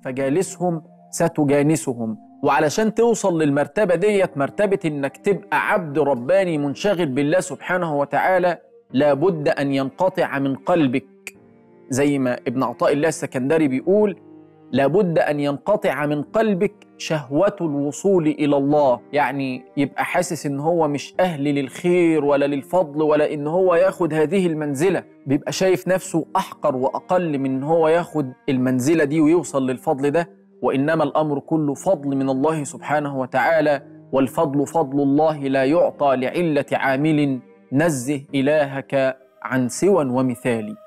فجالسهم ستجانسهم وعلشان توصل للمرتبة ديت مرتبة إنك تبقى عبد رباني منشغل بالله سبحانه وتعالى لابد أن ينقطع من قلبك زي ما ابن عطاء الله السكندري بيقول لابد أن ينقطع من قلبك شهوة الوصول إلى الله يعني يبقى حاسس إن هو مش أهل للخير ولا للفضل ولا إن هو ياخد هذه المنزلة بيبقى شايف نفسه أحقر وأقل من إن هو ياخد المنزلة دي ويوصل للفضل ده وإنما الأمر كله فضل من الله سبحانه وتعالى والفضل فضل الله لا يعطى لعلة عامل نزه إلهك عن سوى ومثال